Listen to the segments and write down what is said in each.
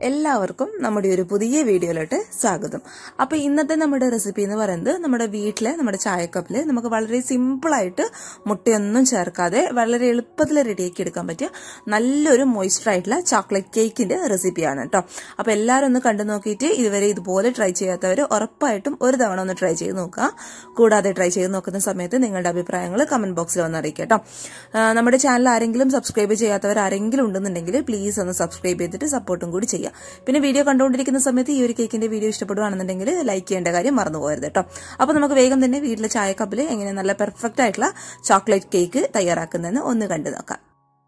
എല്ലാവർക്കും നമ്മുടെ ഒരു പുതിയ വീഡിയോയിലോട്ട് സ്വാഗതം അപ്പോൾ ഇന്നത്തെ നമ്മുടെ റെസിപ്പി എന്ന് പറയുന്നത് നമ്മുടെ വീട്ടിലെ നമ്മുടെ ചായക്കപ്പിൽ നമുക്ക് വളരെ സിമ്പിളായിട്ട് മുട്ടയൊന്നും ചേർക്കാതെ വളരെ എളുപ്പത്തിൽ റെഡിയാക്കി എടുക്കാൻ പറ്റിയ നല്ലൊരു മോയ്സ്ചർ ആയിട്ടുള്ള ചോക്ലേറ്റ് കേക്കിന്റെ റെസിപ്പിയാണ് കേട്ടോ അപ്പോൾ എല്ലാവരും ഒന്ന് കണ്ടു നോക്കിയിട്ട് ഇതുവരെ ഇതുപോലെ ട്രൈ ചെയ്യാത്തവർ ഉറപ്പായിട്ടും ഒരു തവണ ഒന്ന് ട്രൈ ചെയ്ത് നോക്കുക കൂടാതെ ട്രൈ ചെയ്ത് നോക്കുന്ന സമയത്ത് നിങ്ങളുടെ അഭിപ്രായങ്ങൾ കമന്റ് ബോക്സിൽ വന്ന് അറിയിക്കുക കേട്ടോ ആ, നമ്മുടെ ചാനൽ ആരെങ്കിലും സബ്സ്ക്രൈബ് ചെയ്യാത്തവർ ആരെങ്കിലും ഉണ്ടെന്നുണ്ടെങ്കിൽ പ്ലീസ് ഒന്ന് സബ്സ്ക്രൈബ് ചെയ്തിട്ട് സപ്പോർട്ടും കൂടി ചെയ്യാം പിന്നെ വീഡിയോ കണ്ടുകൊണ്ടിരിക്കുന്ന സമയത്ത് ഈ ഒരു കേക്കിന്റെ വീഡിയോ ഇഷ്ടപ്പെടുകയാണെന്നുണ്ടെങ്കിൽ ലൈക്ക് ചെയ്യേണ്ട കാര്യം മറന്നു പോകരുത് കേട്ടോ അപ്പോൾ നമുക്ക് വേഗം തന്നെ വീട്ടിലെ ചായക്കപ്പിൽ എങ്ങനെ നല്ല പെർഫെക്റ്റ് ആയിട്ടുള്ള ചോക്ലേറ്റ് കേക്ക് തയ്യാറാക്കുന്നതെന്ന് ഒന്ന് കണ്ടു നോക്കാം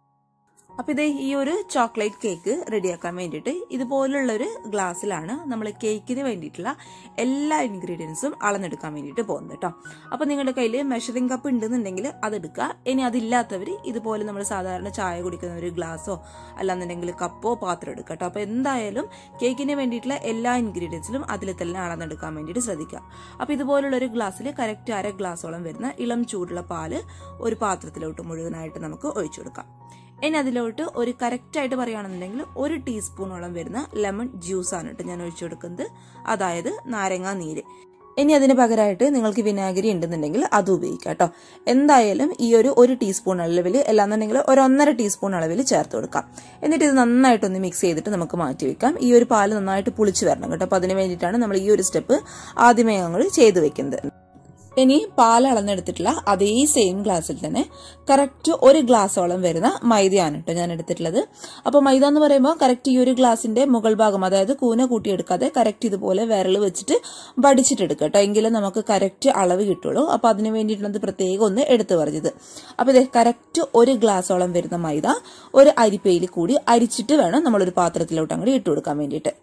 അപ്പൊ ഇത് ഈ ഒരു ചോക്ലേറ്റ് കേക്ക് റെഡിയാക്കാൻ വേണ്ടിയിട്ട് ഇതുപോലുള്ള ഒരു ഗ്ലാസ്സിലാണ് നമ്മൾ കേക്കിന് വേണ്ടിയിട്ടുള്ള എല്ലാ ഇൻഗ്രീഡിയൻസും അളന്നെടുക്കാൻ വേണ്ടിയിട്ട് പോകുന്നത് കേട്ടോ അപ്പൊ നിങ്ങളുടെ കയ്യിൽ മെഷറിംഗ് കപ്പ് ഉണ്ടെന്നുണ്ടെങ്കിൽ അതെടുക്കുക ഇനി അതില്ലാത്തവർ ഇതുപോലെ നമ്മൾ സാധാരണ ചായ കുടിക്കുന്ന ഒരു ഗ്ലാസ്സോ അല്ലാന്നുണ്ടെങ്കിൽ കപ്പോ പാത്രം എടുക്കുക കേട്ടോ അപ്പൊ എന്തായാലും കേക്കിന് വേണ്ടിയിട്ടുള്ള എല്ലാ ഇൻഗ്രീഡിയൻസിലും അതിൽ തന്നെ അളന്നെടുക്കാൻ വേണ്ടിയിട്ട് ശ്രദ്ധിക്കുക അപ്പൊ ഇതുപോലുള്ള ഒരു ഗ്ലാസ്സിൽ കറക്റ്റ് അര ഗ്ലാസോളം വരുന്ന ഇളം ചൂടുള്ള പാല് ഒരു പാത്രത്തിലോട്ട് മുഴുവനായിട്ട് നമുക്ക് ഒഴിച്ചു കൊടുക്കാം ഇനി അതിലോട്ട് ഒരു കറക്റ്റ് ആയിട്ട് പറയുകയാണെന്നുണ്ടെങ്കിൽ ഒരു ടീസ്പൂണോളം വരുന്ന ലെമൺ ജ്യൂസ് ആണ് കേട്ടോ ഞാൻ ഒഴിച്ചു കൊടുക്കുന്നത് അതായത് നാരങ്ങാ നീര് ഇനി അതിന് പകരമായിട്ട് നിങ്ങൾക്ക് വിനാഗിരി ഉണ്ടെന്നുണ്ടെങ്കിൽ അത് ഉപയോഗിക്കാം കേട്ടോ എന്തായാലും ഈ ഒരു ഒരു ടീസ്പൂൺ അളവിൽ അല്ലാന്നുണ്ടെങ്കിൽ ഒരു ഒന്നര ടീസ്പൂൺ അളവിൽ ചേർത്ത് കൊടുക്കാം എന്നിട്ട് ഇത് നന്നായിട്ടൊന്ന് മിക്സ് ചെയ്തിട്ട് നമുക്ക് മാറ്റി വെക്കാം ഈ ഒരു പാല് നന്നായിട്ട് പുളിച്ച് വരണം കേട്ടോ അപ്പോൾ അതിന് വേണ്ടിയിട്ടാണ് നമ്മൾ ഈ ഒരു സ്റ്റെപ്പ് ആദ്യമേ ഞങ്ങൾ ചെയ്തു വെക്കുന്നത് ഇനി പാൽ അളന്നെടുത്തിട്ടുള്ള അതേ സെയിം ഗ്ലാസ്സിൽ തന്നെ കറക്റ്റ് ഒരു ഗ്ലാസോളം വരുന്ന മൈദയാണ് കേട്ടോ ഞാൻ എടുത്തിട്ടുള്ളത് അപ്പോൾ മൈദ എന്ന് പറയുമ്പോൾ കറക്റ്റ് ഈ ഒരു ഗ്ലാസിന്റെ മുകൾ ഭാഗം അതായത് കൂന കൂട്ടിയെടുക്കാതെ കറക്റ്റ് ഇതുപോലെ വിരൽ വെച്ചിട്ട് വടിച്ചിട്ടെടുക്കുക കേട്ടോ എങ്കിലേ നമുക്ക് കറക്റ്റ് അളവ് കിട്ടുള്ളൂ അപ്പോൾ അതിന് വേണ്ടിയിട്ടുള്ളത് പ്രത്യേകം ഒന്ന് എടുത്തു പറഞ്ഞത് അപ്പോൾ ഇത് കറക്റ്റ് ഒരു ഗ്ലാസോളം വരുന്ന മൈദ ഒരു അരിപ്പയിൽ കൂടി അരിച്ചിട്ട് വേണം നമ്മളൊരു പാത്രത്തിലോട്ട് അങ്ങോട്ട് ഇട്ട് കൊടുക്കാൻ വേണ്ടിയിട്ട്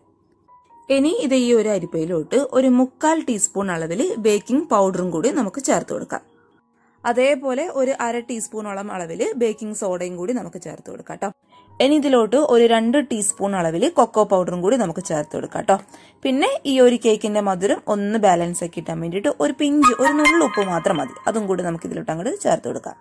ഇനി ഇത് ഈ ഒരു അരിപ്പയിലോട്ട് ഒരു മുക്കാൽ ടീസ്പൂൺ അളവിൽ ബേക്കിംഗ് പൗഡറും കൂടി നമുക്ക് ചേർത്ത് കൊടുക്കാം അതേപോലെ ഒരു അര ടീസ്പൂണോളം അളവിൽ ബേക്കിംഗ് സോഡയും കൂടി നമുക്ക് ചേർത്ത് കൊടുക്കാം കേട്ടോ ഇനി ഇതിലോട്ട് ഒരു രണ്ട് ടീസ്പൂൺ അളവിൽ കൊക്കോ പൗഡറും കൂടി നമുക്ക് ചേർത്ത് കൊടുക്കാം കേട്ടോ പിന്നെ ഈ ഒരു കേക്കിന്റെ മധുരം ഒന്ന് ബാലൻസ് ആക്കി കിട്ടാൻ വേണ്ടിയിട്ട് ഒരു പിഞ്ച് ഒരു നുള്ളു ഉപ്പ് മാത്രം മതി അതും കൂടി നമുക്ക് ഇതിലോട്ട് അങ്ങോട്ട് ചേർത്ത് കൊടുക്കാം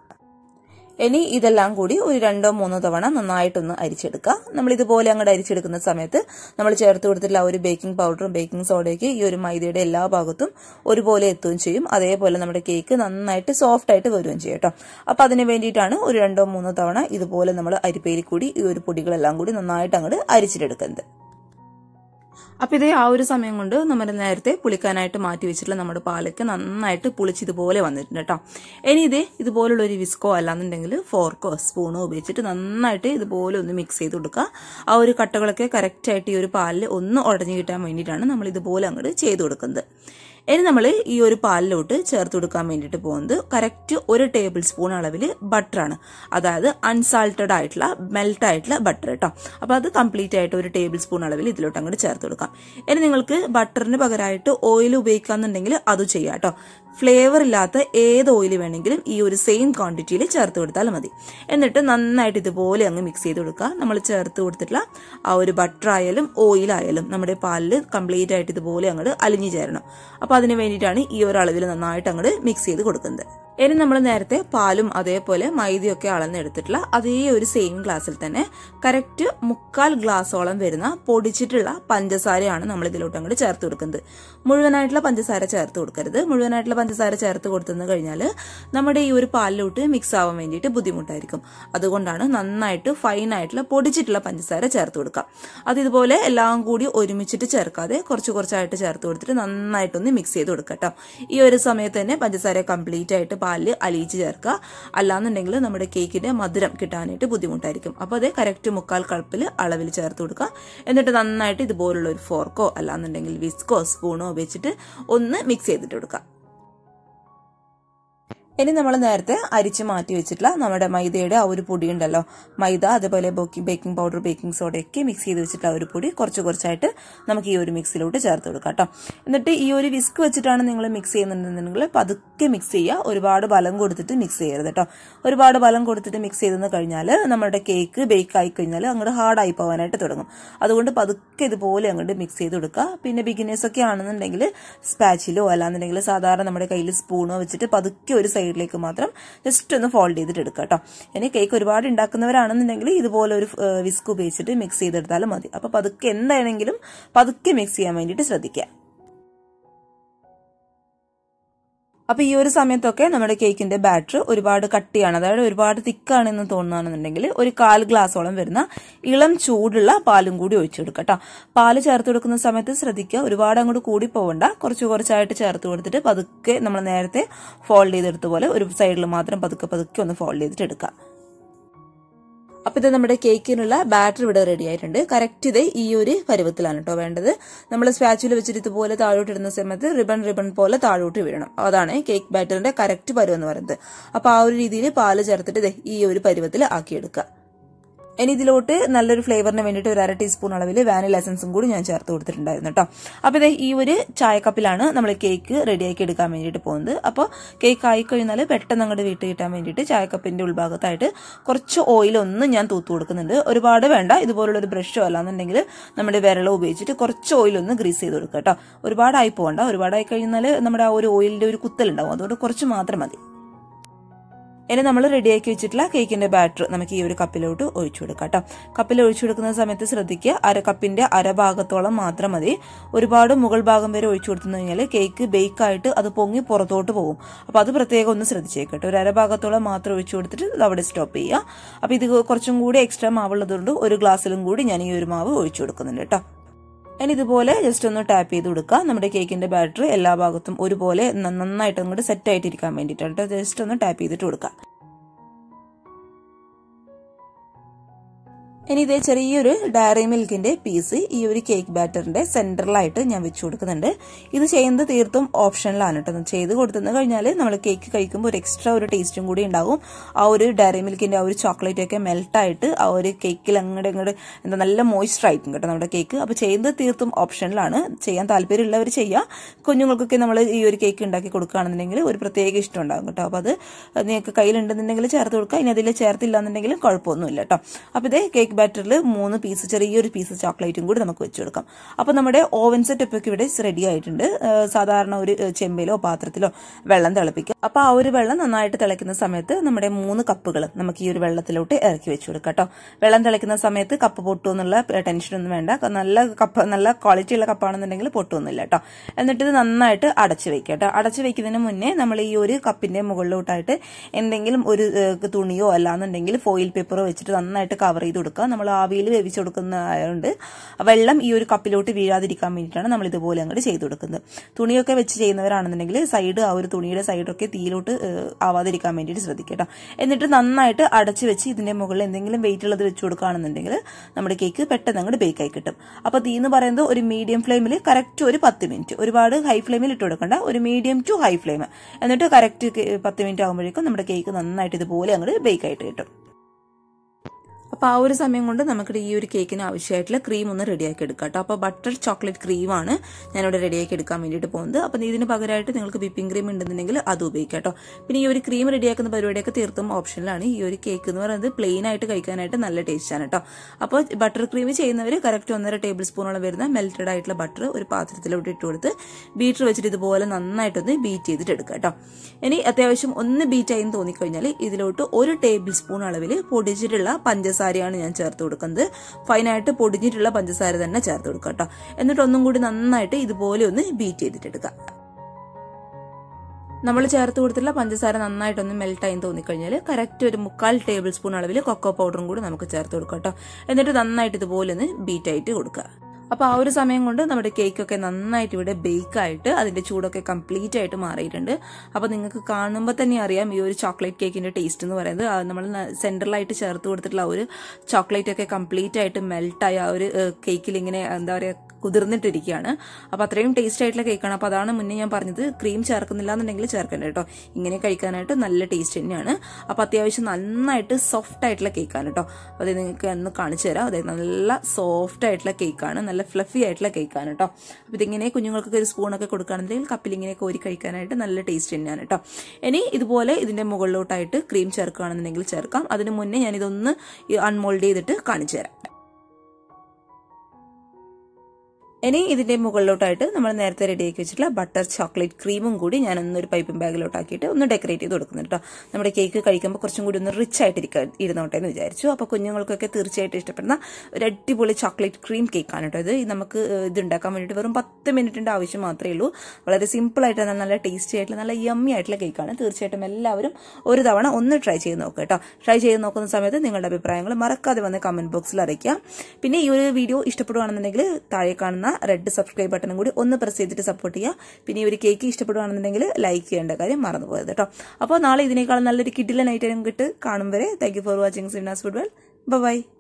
ഇനി ഇതെല്ലാം കൂടി ഒരു രണ്ടോ മൂന്നോ തവണ നന്നായിട്ടൊന്ന് അരിച്ചെടുക്കുക നമ്മൾ ഇതുപോലെ അങ്ങോട്ട് അരിച്ചെടുക്കുന്ന സമയത്ത് നമ്മൾ ചേർത്ത് കൊടുത്തിട്ടുള്ള ആ ഒരു ബേക്കിംഗ് പൗഡറും ബേക്കിംഗ് സോഡയൊക്കെ ഈ ഒരു മൈദയുടെ എല്ലാ ഭാഗത്തും ഒരുപോലെ എത്തുകയും ചെയ്യും അതേപോലെ നമ്മുടെ കേക്ക് നന്നായിട്ട് സോഫ്റ്റ് ആയിട്ട് വരികയും ചെയ്യും കേട്ടോ അപ്പൊ അതിന് വേണ്ടിയിട്ടാണ് ഒരു രണ്ടോ മൂന്നോ തവണ ഇതുപോലെ നമ്മൾ അരിപ്പയിൽ കൂടി ഈ ഒരു പൊടികളെല്ലാം കൂടി നന്നായിട്ട് അങ്ങോട്ട് അരിച്ചിട്ടെടുക്കുന്നത് അപ്പൊ ഇതേ ആ ഒരു സമയം കൊണ്ട് നമ്മൾ നേരത്തെ പുളിക്കാനായിട്ട് മാറ്റി വെച്ചിട്ടുള്ള നമ്മുടെ പാലൊക്കെ നന്നായിട്ട് പുളിച്ച് ഇതുപോലെ വന്നിട്ടുണ്ട് കേട്ടോ ഇനി ഇതേ ഇതുപോലുള്ള ഒരു വിസ്കോ അല്ലാന്നുണ്ടെങ്കിൽ ഫോർക്കോ സ്പൂണോ ഉപയോഗിച്ചിട്ട് നന്നായിട്ട് ഇതുപോലെ ഒന്ന് മിക്സ് ചെയ്ത് കൊടുക്കുക ആ ഒരു കട്ടകളൊക്കെ കറക്റ്റ് ആയിട്ട് ഈ ഒരു പാലിൽ ഒന്ന് ഉടഞ്ഞു കിട്ടാൻ വേണ്ടിയിട്ടാണ് നമ്മൾ ഇതുപോലെ അങ്ങോട്ട് ചെയ്ത് കൊടുക്കുന്നത് ഇനി നമ്മൾ ഈ ഒരു പാലിലോട്ട് ചേർത്ത് കൊടുക്കാൻ വേണ്ടിയിട്ട് പോകുന്നത് കറക്റ്റ് ഒരു ടേബിൾ സ്പൂൺ അളവിൽ ബട്ടറാണ് അതായത് അൺസാൾട്ടഡ് ആയിട്ടുള്ള മെൽറ്റ് ആയിട്ടുള്ള ബട്ടർ കേട്ടോ അപ്പോൾ അത് കംപ്ലീറ്റ് ആയിട്ട് ഒരു ടേബിൾ സ്പൂൺ അളവിൽ ഇതിലോട്ട് അങ്ങോട്ട് ചേർത്ത് കൊടുക്കാം ഇനി നിങ്ങൾക്ക് ബട്ടറിന് പകരമായിട്ട് ഓയിൽ ഉപയോഗിക്കാന്നുണ്ടെങ്കിൽ അത് ചെയ്യാം കേട്ടോ ഫ്ലേവർ ഇല്ലാത്ത ഏത് ഓയിൽ വേണമെങ്കിലും ഈ ഒരു സെയിം ക്വാണ്ടിറ്റിയിൽ ചേർത്ത് കൊടുത്താൽ മതി എന്നിട്ട് നന്നായിട്ട് ഇതുപോലെ അങ്ങ് മിക്സ് ചെയ്ത് കൊടുക്കുക നമ്മൾ ചേർത്ത് കൊടുത്തിട്ടുള്ള ആ ഒരു ബട്ടർ ആയാലും ഓയിൽ ആയാലും നമ്മുടെ പാലിൽ കംപ്ലീറ്റ് ആയിട്ട് ഇതുപോലെ അങ്ങോട്ട് അലിഞ്ഞു ചേരണം അപ്പൊ അതിന് വേണ്ടിയിട്ടാണ് ഈ ഒരു അളവിൽ നന്നായിട്ട് അങ്ങോട്ട് മിക്സ് ചെയ്ത് കൊടുക്കുന്നത് ഇനി നമ്മൾ നേരത്തെ പാലും അതേപോലെ മൈദയൊക്കെ അളന്നെടുത്തിട്ടുള്ള അതേ ഒരു സെയിം ഗ്ലാസ്സിൽ തന്നെ കറക്റ്റ് മുക്കാൽ ഗ്ലാസോളം വരുന്ന പൊടിച്ചിട്ടുള്ള പഞ്ചസാരയാണ് നമ്മൾ ഇതിലോട്ട് അങ്ങോട്ട് ചേർത്ത് കൊടുക്കുന്നത് മുഴുവനായിട്ടുള്ള പഞ്ചസാര ചേർത്ത് കൊടുക്കരുത് മുഴുവനായിട്ടുള്ള പഞ്ചസാര ചേർത്ത് കൊടുത്തെന്ന് കഴിഞ്ഞാൽ നമ്മുടെ ഈ ഒരു പാലിലോട്ട് മിക്സ് ആവാൻ വേണ്ടിയിട്ട് ബുദ്ധിമുട്ടായിരിക്കും അതുകൊണ്ടാണ് നന്നായിട്ട് ഫൈൻ ആയിട്ടുള്ള പൊടിച്ചിട്ടുള്ള പഞ്ചസാര ചേർത്ത് കൊടുക്കുക അത് ഇതുപോലെ എല്ലാം കൂടി ഒരുമിച്ചിട്ട് ചേർക്കാതെ കുറച്ച് കുറച്ചായിട്ട് ചേർത്ത് കൊടുത്തിട്ട് നന്നായിട്ടൊന്ന് മിക്സ് ചെയ്ത് കൊടുക്കുക കേട്ടോ ഈ ഒരു സമയത്ത് തന്നെ പഞ്ചസാര കംപ്ലീറ്റ് ആയിട്ട് പാലിൽ അലിയിച്ച് ചേർക്കുക അല്ലാന്നുണ്ടെങ്കിൽ നമ്മുടെ കേക്കിന്റെ മധുരം കിട്ടാനായിട്ട് ബുദ്ധിമുട്ടായിരിക്കും അപ്പോൾ അത് കറക്റ്റ് മുക്കാൽ കൾപ്പിൽ അളവിൽ ചേർത്ത് കൊടുക്കുക എന്നിട്ട് നന്നായിട്ട് ഇതുപോലുള്ള ഒരു ഫോർക്കോ അല്ലാന്നുണ്ടെങ്കിൽ വിസ്കോ സ്പൂണോ ഉപയോഗിച്ചിട്ട് ഒന്ന് മിക്സ് ചെയ്തിട്ട് കൊടുക്കുക ഇനി നമ്മൾ നേരത്തെ അരിച്ച് മാറ്റി വെച്ചിട്ടുള്ള നമ്മുടെ മൈദയുടെ ആ ഒരു പൊടി ഉണ്ടല്ലോ മൈദ അതേപോലെ ബേക്കിംഗ് പൗഡർ ബേക്കിംഗ് സോഡയൊക്കെ മിക്സ് ചെയ്ത് വെച്ചിട്ടുള്ള ആ ഒരു പൊടി കുറച്ച് കുറച്ചായിട്ട് നമുക്ക് ഈ ഒരു മിക്സിലോട്ട് ചേർത്ത് കൊടുക്കാം കേട്ടോ എന്നിട്ട് ഈ ഒരു വിസ്ക് വെച്ചിട്ടാണ് നിങ്ങൾ മിക്സ് ചെയ്യുന്നുണ്ടെന്നുണ്ടെങ്കിൽ പതുക്കെ പതുക്കെ മിക്സ് ചെയ്യുക ഒരുപാട് ബലം കൊടുത്തിട്ട് മിക്സ് ചെയ്യരുത് കേട്ടോ ഒരുപാട് ബലം കൊടുത്തിട്ട് മിക്സ് ചെയ്തെന്ന് കഴിഞ്ഞാൽ നമ്മുടെ കേക്ക് ബേക്ക് ആയി കഴിഞ്ഞാൽ അങ്ങോട്ട് ഹാർഡായി പോകാനായിട്ട് തുടങ്ങും അതുകൊണ്ട് പതുക്കെ ഇതുപോലെ അങ്ങോട്ട് മിക്സ് ചെയ്ത് കൊടുക്കുക പിന്നെ ബിഗിനേഴ്സ് ഒക്കെ ആണെന്നുണ്ടെങ്കിൽ സ്പാച്ചിലോ അല്ലാന്നുണ്ടെങ്കിൽ സാധാരണ നമ്മുടെ കയ്യിൽ സ്പൂണോ വെച്ചിട്ട് പതുക്കെ ഒരു സൈഡിലേക്ക് മാത്രം ജസ്റ്റ് ഒന്ന് ഫോൾഡ് ചെയ്തിട്ട് എടുക്കുക കേട്ടോ ഇനി കേക്ക് ഒരുപാട് ഉണ്ടാക്കുന്നവരാണെന്നുണ്ടെങ്കിൽ ഇതുപോലെ ഒരു വിസ്ക് ഉപയോഗിച്ചിട്ട് മിക്സ് ചെയ്തെടുത്താലും മതി അപ്പൊ പതുക്കെ എന്താണെങ്കിലും പതുക്കെ മിക്സ് ചെയ്യാൻ വേണ്ടിയിട്ട് ശ്രദ്ധിക്കുക അപ്പൊ ഈ ഒരു സമയത്തൊക്കെ നമ്മുടെ കേക്കിന്റെ ബാറ്റർ ഒരുപാട് കട്ടിയാണ് അതായത് ഒരുപാട് തിക്കാണെന്ന് തോന്നുകയാണെന്നുണ്ടെങ്കിൽ ഒരു കാൽ ഗ്ലാസോളം വരുന്ന ഇളം ചൂടുള്ള പാലും കൂടി ഒഴിച്ചു കൊടുക്കുക കേട്ടോ പാല് ചേർത്ത് കൊടുക്കുന്ന സമയത്ത് ശ്രദ്ധിക്കുക ഒരുപാട് അങ്ങോട്ട് കൂടി പോകണ്ട കുറച്ച് കുറച്ചായിട്ട് ചേർത്ത് കൊടുത്തിട്ട് പതുക്കെ നമ്മൾ നേരത്തെ ഫോൾഡ് ചെയ്തെടുത്ത പോലെ ഒരു സൈഡിൽ മാത്രം പതുക്കെ പതുക്കെ ഒന്ന് ഫോൾഡ് ചെയ്തിട്ട് എടുക്കുക അപ്പൊ ഇത് നമ്മുടെ കേക്കിനുള്ള ബാറ്റർ ഇവിടെ റെഡി ആയിട്ടുണ്ട് കറക്റ്റ് ഇത് ഈ ഒരു പരുവത്തിലാണ് കേട്ടോ വേണ്ടത് നമ്മൾ സ്പാച്ചിൽ വെച്ചിട്ട് ഇതുപോലെ താഴോട്ട് ഇടുന്ന സമയത്ത് റിബൺ റിബൺ പോലെ താഴോട്ട് വീഴണം അതാണ് കേക്ക് ബാറ്ററിന്റെ കറക്റ്റ് പരുവം എന്ന് പറയുന്നത് അപ്പൊ ആ ഒരു രീതിയിൽ പാല് ചേർത്തിട്ട് ദേ ഈ ഒരു പരുവത്തിൽ ആക്കിയെടുക്കുക ഇനി ഇതിലോട്ട് നല്ലൊരു ഫ്ലേവറിന് വേണ്ടിയിട്ട് ഒരു അര ടീസ്പൂൺ അളവിൽ വാനില എസൻസും കൂടി ഞാൻ ചേർത്ത് കൊടുത്തിട്ടുണ്ടായിരുന്നു കേട്ടോ അപ്പോൾ ഇത് ഈ ഒരു ചായക്കപ്പിലാണ് നമ്മൾ കേക്ക് റെഡിയാക്കി എടുക്കാൻ വേണ്ടിയിട്ട് പോകുന്നത് അപ്പോൾ കേക്ക് ആയി കഴിഞ്ഞാൽ പെട്ടെന്ന് അങ്ങോട്ട് വീട്ടിൽ കിട്ടാൻ വേണ്ടിയിട്ട് ചായക്കപ്പിന്റെ ഉൾഭാഗത്തായിട്ട് കുറച്ച് ഓയിൽ ഒന്ന് ഞാൻ തൂത്ത് കൊടുക്കുന്നുണ്ട് ഒരുപാട് വേണ്ട ഇതുപോലുള്ള ഒരു ബ്രഷോ അല്ലാന്നുണ്ടെങ്കിൽ നമ്മുടെ വിരളോ ഉപയോഗിച്ചിട്ട് കുറച്ച് ഓയിൽ ഒന്ന് ഗ്രീസ് ചെയ്ത് കൊടുക്കുക കേട്ടോ ഒരുപാടായി പോകണ്ട ഒരുപാടായി കഴിഞ്ഞാൽ നമ്മുടെ ആ ഒരു ഓയിലിന്റെ ഒരു കുത്തലുണ്ടാവും അതുകൊണ്ട് കുറച്ച് മാത്രം മതി ഇനി നമ്മൾ റെഡിയാക്കി വെച്ചിട്ടുള്ള കേക്കിന്റെ ബാറ്റർ നമുക്ക് ഈ ഒരു കപ്പിലോട്ട് ഒഴിച്ചു കൊടുക്കാം കേട്ടോ കപ്പിൽ ഒഴിച്ചു കൊടുക്കുന്ന സമയത്ത് ശ്രദ്ധിക്കുക അര കപ്പിന്റെ അരഭാഗത്തോളം മാത്രം മതി ഒരുപാട് മുകൾ ഭാഗം വരെ ഒഴിച്ചു കൊടുത്തു കഴിഞ്ഞാൽ കേക്ക് ബേക്ക് ആയിട്ട് അത് പൊങ്ങി പുറത്തോട്ട് പോകും അപ്പോൾ അത് പ്രത്യേകം ഒന്ന് ശ്രദ്ധിച്ചേക്കട്ടെ ഒരു അരഭാഗത്തോളം മാത്രം ഒഴിച്ചു കൊടുത്തിട്ട് ഇത് അവിടെ സ്റ്റോപ്പ് ചെയ്യുക അപ്പോൾ ഇത് കുറച്ചും കൂടി എക്സ്ട്രാ മാവുള്ളതുകൊണ്ട് ഒരു ഗ്ലാസ്സിലും കൂടി ഞാൻ ഈ ഒരു മാവ് ഒഴിച്ചു കൊടുക്കുന്നുണ്ട് കേട്ടോ ഇനി ഇതുപോലെ ജസ്റ്റ് ഒന്ന് ടാപ്പ് ചെയ്ത് കൊടുക്കുക നമ്മുടെ കേക്കിന്റെ ബാറ്ററി എല്ലാ ഭാഗത്തും ഒരുപോലെ നന്നായിട്ട് അങ്ങോട്ട് സെറ്റ് ആയിട്ടിരിക്കാൻ വേണ്ടിയിട്ടാണ് ജസ്റ്റ് ഒന്ന് ടാപ്പ് ചെയ്തിട്ട് കൊടുക്കുക ഇനി ഇതേ ചെറിയൊരു ഡയറി മിൽക്കിന്റെ പീസ് ഈ ഒരു കേക്ക് ബാറ്ററിന്റെ സെന്ററിലായിട്ട് ഞാൻ വെച്ചു കൊടുക്കുന്നുണ്ട് ഇത് ചെയ്യുന്നത് തീർത്തും ഓപ്ഷനിലാണ് കേട്ടോ ചെയ്ത് കൊടുത്തെന്ന് കഴിഞ്ഞാൽ നമ്മൾ കേക്ക് കഴിക്കുമ്പോൾ ഒരു എക്സ്ട്രാ ഒരു ടേസ്റ്റും കൂടി ഉണ്ടാവും ആ ഒരു ഡയറി മിൽക്കിന്റെ ആ ഒരു ചോക്ലേറ്റ് ഒക്കെ മെൽട്ടായിട്ട് ആ ഒരു കേക്കിൽ അങ്ങോട്ട് ഇങ്ങോട്ട് എന്താ നല്ല മോയ്സ്ചർ ആയിരിക്കും കേട്ടോ നമ്മുടെ കേക്ക് അപ്പോൾ ചെയ്യുന്നത് തീർത്തും ഓപ്ഷനിലാണ് ചെയ്യാൻ താല്പര്യമുള്ളവർ ചെയ്യുക കുഞ്ഞുങ്ങൾക്കൊക്കെ നമ്മൾ ഈ ഒരു കേക്ക് ഉണ്ടാക്കി കൊടുക്കുകയാണെന്നുണ്ടെങ്കിൽ ഒരു പ്രത്യേക ഇഷ്ടം ഉണ്ടാകും കേട്ടോ അപ്പോൾ അത് നിങ്ങൾക്ക് കയ്യിലുണ്ടെന്നുണ്ടെങ്കിൽ ചേർത്ത് കൊടുക്കുക ഇനി അതിൽ ചേർത്തില്ല എന്നുണ്ടെങ്കിലും കുഴപ്പമൊന്നുമില്ല കേട്ടോ അപ്പോൾ ഇതേ കേക്ക് ബാറ്ററിൽ മൂന്ന് പീസ് ചെറിയൊരു പീസ് ചോക്ലേറ്റും കൂടി നമുക്ക് വെച്ച് കൊടുക്കാം അപ്പോൾ നമ്മുടെ ഓവൻ സെറ്റപ്പ് ഒക്കെ ഇവിടെ റെഡി ആയിട്ടുണ്ട് സാധാരണ ഒരു ചെമ്പിലോ പാത്രത്തിലോ വെള്ളം തിളപ്പിക്കുക അപ്പോൾ ആ ഒരു വെള്ളം നന്നായിട്ട് തിളയ്ക്കുന്ന സമയത്ത് നമ്മുടെ മൂന്ന് കപ്പുകൾ നമുക്ക് ഈ ഒരു വെള്ളത്തിലോട്ട് ഇറക്കി വെച്ച് കൊടുക്കാം കേട്ടോ വെള്ളം തിളയ്ക്കുന്ന സമയത്ത് കപ്പ് പൊട്ടും എന്നുള്ള ടെൻഷനൊന്നും വേണ്ട നല്ല കപ്പ് നല്ല ക്വാളിറ്റി ഉള്ള കപ്പാണെന്നുണ്ടെങ്കിൽ പൊട്ടുമൊന്നുമില്ല കേട്ടോ എന്നിട്ട് ഇത് നന്നായിട്ട് അടച്ചു വെക്കുക കേട്ടോ അടച്ചു വെക്കുന്നതിന് മുന്നേ നമ്മൾ ഈ ഒരു കപ്പിന്റെ മുകളിലോട്ടായിട്ട് എന്തെങ്കിലും ഒരു തുണിയോ അല്ലാന്നുണ്ടെങ്കിൽ ഫോയിൽ പേപ്പറോ വെച്ചിട്ട് നന്നായിട്ട് കവർ ചെയ്ത് കൊടുക്കുക നമ്മൾ ആവിയിൽ വേവിച്ച് കൊടുക്കുന്നതായതുകൊണ്ട് വെള്ളം ഈ ഒരു കപ്പിലോട്ട് വീഴാതിരിക്കാൻ വേണ്ടിയിട്ടാണ് നമ്മൾ ഇതുപോലെ അങ്ങോട്ട് ചെയ്ത് കൊടുക്കുന്നത് തുണിയൊക്കെ വെച്ച് ചെയ്യുന്നവരാണെന്നുണ്ടെങ്കിൽ സൈഡ് ആ ഒരു തുണിയുടെ സൈഡൊക്കെ തീയിലോട്ട് ആവാതിരിക്കാൻ വേണ്ടിയിട്ട് ശ്രദ്ധിക്കട്ടോ എന്നിട്ട് നന്നായിട്ട് അടച്ചു വെച്ച് ഇതിന്റെ മുകളിൽ എന്തെങ്കിലും വെയിറ്റ് ഉള്ളത് വെച്ച് കൊടുക്കുകയാണെന്നുണ്ടെങ്കിൽ നമ്മുടെ കേക്ക് പെട്ടെന്ന് അങ്ങോട്ട് ബേക്ക് ആയി കിട്ടും അപ്പോൾ തീ എന്ന് പറയുന്നത് ഒരു മീഡിയം ഫ്ലെയിമിൽ കറക്റ്റ് ഒരു പത്ത് മിനിറ്റ് ഒരുപാട് ഹൈ ഫ്ലെയിമിൽ ഇട്ട് കൊടുക്കണ്ട ഒരു മീഡിയം ടു ഹൈ ഫ്ലെയിം എന്നിട്ട് കറക്റ്റ് പത്ത് മിനിറ്റ് ആകുമ്പോഴേക്കും നമ്മുടെ കേക്ക് നന്നായിട്ട് ഇതുപോലെ അങ്ങോട്ട് ബേക്ക് ആയിട്ട് കിട്ടും അപ്പോൾ ആ ഒരു സമയം കൊണ്ട് നമുക്ക് ഈ ഒരു കേക്കിന് ആവശ്യമായിട്ടുള്ള ക്രീം ഒന്ന് റെഡിയാക്കി എടുക്കാം കേട്ടോ അപ്പോൾ ബട്ടർ ചോക്ലേറ്റ് ക്രീമാണ് ഞാനിവിടെ റെഡിയാക്കി എടുക്കാൻ വേണ്ടിയിട്ട് പോകുന്നത് അപ്പോൾ ഇതിന് പകരമായിട്ട് നിങ്ങൾക്ക് വിപ്പിംഗ് ക്രീം ഉണ്ടെന്നുണ്ടെങ്കിൽ അത് ഉപയോഗിക്കാം കേട്ടോ പിന്നെ ഈ ഒരു ക്രീം റെഡിയാക്കുന്ന പരിപാടിയൊക്കെ തീർത്തും ഓപ്ഷനിലാണ് ഈ ഒരു കേക്ക് എന്ന് പറയുന്നത് പ്ലെയിൻ ആയിട്ട് കഴിക്കാനായിട്ട് നല്ല ടേസ്റ്റാണ് കേട്ടോ അപ്പോൾ ബട്ടർ ക്രീം ചെയ്യുന്നവർ കറക്റ്റ് ഒന്നര ടേബിൾ സ്പൂണോളം വരുന്ന മെൽറ്റഡ് ആയിട്ടുള്ള ബട്ടർ ഒരു പാത്രത്തിലോട്ട് ഇട്ട് കൊടുത്ത് ബീറ്റർ വെച്ചിട്ട് ഇതുപോലെ നന്നായിട്ടൊന്ന് ബീറ്റ് ചെയ്തിട്ട് എടുക്കുക കേട്ടോ ഇനി അത്യാവശ്യം ഒന്ന് ബീറ്റ് ആയി തോന്നിക്കഴിഞ്ഞാൽ ഇതിലോട്ട് ഒരു ടേബിൾ സ്പൂൺ അളവിൽ പൊടിച്ചിട്ടുള്ള പഞ്ചസാരയാണ് ഞാൻ ചേർത്ത് കൊടുക്കുന്നത് ഫൈനായിട്ട് പൊടിഞ്ഞിട്ടുള്ള പഞ്ചസാര തന്നെ ചേർത്ത് കൊടുക്കുക കേട്ടോ എന്നിട്ട് ഒന്നും കൂടി നന്നായിട്ട് ഇതുപോലെ ഒന്ന് ബീറ്റ് ചെയ്തിട്ടെടുക്കുക നമ്മൾ ചേർത്ത് കൊടുത്തിട്ടുള്ള പഞ്ചസാര നന്നായിട്ടൊന്ന് മെൽട്ടായി തോന്നിക്കഴിഞ്ഞാൽ കറക്റ്റ് ഒരു മുക്കാൽ ടേബിൾ സ്പൂൺ അളവിൽ കൊക്കോ പൗഡറും കൂടി നമുക്ക് ചേർത്ത് കൊടുക്കാം കേട്ടോ എന്നിട്ട് നന്നായിട്ട് ഇതുപോലെ ഒന്ന് ബീറ്റ് ആയിട്ട് കൊടുക്കുക അപ്പോൾ ആ ഒരു സമയം കൊണ്ട് നമ്മുടെ കേക്കൊക്കെ നന്നായിട്ട് ഇവിടെ ബേക്ക് ആയിട്ട് അതിന്റെ ചൂടൊക്കെ കംപ്ലീറ്റ് ആയിട്ട് മാറിയിട്ടുണ്ട് അപ്പോൾ നിങ്ങൾക്ക് കാണുമ്പോൾ തന്നെ അറിയാം ഈ ഒരു ചോക്ലേറ്റ് കേക്കിന്റെ ടേസ്റ്റ് എന്ന് പറയുന്നത് നമ്മൾ സെൻട്രലായിട്ട് ചേർത്ത് കൊടുത്തിട്ടുള്ള ആ ഒരു ചോക്ലേറ്റ് ഒക്കെ കംപ്ലീറ്റ് ആയിട്ട് മെൽട്ടായി ആ ഒരു കേക്കിൽ ഇങ്ങനെ എന്താ പറയുക കുതിർന്നിട്ടിരിക്കുകയാണ് അപ്പോൾ അത്രയും ടേസ്റ്റ് ആയിട്ടുള്ള കേക്കാണ് അപ്പോൾ അതാണ് മുന്നേ ഞാൻ പറഞ്ഞത് ക്രീം ചേർക്കുന്നില്ല എന്നുണ്ടെങ്കിൽ ചേർക്കണ്ട കേട്ടോ ഇങ്ങനെ കഴിക്കാനായിട്ട് നല്ല ടേസ്റ്റ് തന്നെയാണ് അപ്പോൾ അത്യാവശ്യം നന്നായിട്ട് സോഫ്റ്റ് ആയിട്ടുള്ള കേക്കാണ് കേട്ടോ അപ്പോൾ അത് നിങ്ങൾക്ക് ഒന്ന് കാണിച്ചു തരാം അതായത് നല്ല സോഫ്റ്റ് ആയിട്ടുള്ള കേക്കാണ് നല്ല ഫ്ലഫി ആയിട്ടുള്ള കേക്കാണ് കേട്ടോ അപ്പോൾ ഇതിങ്ങനെ കുഞ്ഞുങ്ങൾക്കൊക്കെ ഒരു സ്പൂണൊക്കെ കൊടുക്കുകയാണെന്നുണ്ടെങ്കിൽ കപ്പിൽ ഇങ്ങനെ കോരി കഴിക്കാനായിട്ട് നല്ല ടേസ്റ്റ് തന്നെയാണ് കേട്ടോ ഇനി ഇതുപോലെ ഇതിന്റെ മുകളിലോട്ടായിട്ട് ക്രീം ചേർക്കുകയാണെന്നുണ്ടെങ്കിൽ ചേർക്കാം അതിന് മുന്നേ ഞാൻ ഇതൊന്ന് അൺമോൾഡ് ചെയ്തിട്ട് കാണിച്ചു തരാം ഇനി ഇതിന്റെ മുകളിലോട്ടായിട്ട് നമ്മൾ നേരത്തെ റെഡിയാക്കി വെച്ചിട്ടുള്ള ബട്ടർ ചോക്ലേറ്റ് ക്രീമും കൂടി ഞാൻ ഒന്നൊരു പൈപ്പിംഗ് ബാഗിലോട്ടാക്കിയിട്ട് ഒന്ന് ഡെക്കറേറ്റ് ചെയ്ത് കൊടുക്കുന്നുണ്ട് കേട്ടോ നമ്മുടെ കേക്ക് കഴിക്കുമ്പോൾ കുറച്ചും കൂടി ഒന്ന് റിച്ച് ആയിട്ട് ഇരിക്കാൻ ഇരുന്നോട്ടെ എന്ന് വിചാരിച്ചു അപ്പോൾ കുഞ്ഞുങ്ങൾക്കൊക്കെ തീർച്ചയായിട്ടും ഇഷ്ടപ്പെടുന്ന ഒരു അടിപൊളി ചോക്ലേറ്റ് ക്രീം കേക്കാണ് കേട്ടോ ഇത് നമുക്ക് ഇത് ഉണ്ടാക്കാൻ വേണ്ടിയിട്ട് വെറും പത്ത് മിനിറ്റിന്റെ ആവശ്യം മാത്രമേ ഉള്ളൂ വളരെ സിമ്പിൾ ആയിട്ട് നല്ല ടേസ്റ്റി ആയിട്ടുള്ള നല്ല യമ്മി ആയിട്ടുള്ള കേക്കാണ് തീർച്ചയായിട്ടും എല്ലാവരും ഒരു തവണ ഒന്ന് ട്രൈ ചെയ്ത് നോക്കുക കേട്ടോ ട്രൈ ചെയ്ത് നോക്കുന്ന സമയത്ത് നിങ്ങളുടെ അഭിപ്രായങ്ങൾ മറക്കാതെ വന്ന് കമന്റ് ബോക്സിൽ അറിയിക്കാം പിന്നെ ഈ ഒരു വീഡിയോ ഇഷ്ടപ്പെടുകയാണെന്നുണ്ടെങ്കിൽ താഴെ കാണുന്ന റെഡ് സബ്സ്ക്രൈബ് ബട്ടണും കൂടി ഒന്ന് പ്രസ് ചെയ്തിട്ട് സപ്പോർട്ട് ചെയ്യുക പിന്നെ ഈ ഒരു കേക്ക് ഇഷ്ടപ്പെടുകയാണെന്നുണ്ടെങ്കിൽ ലൈക്ക് ചെയ്യേണ്ട കാര്യം മറന്നു പോയത് കേട്ടോ അപ്പോൾ നാളെ ഇതിനേക്കാളും നല്ലൊരു കിഡിലെ നൈറ്റ് കിട്ട് കാണും വരെ thank you for watching Sina's food well by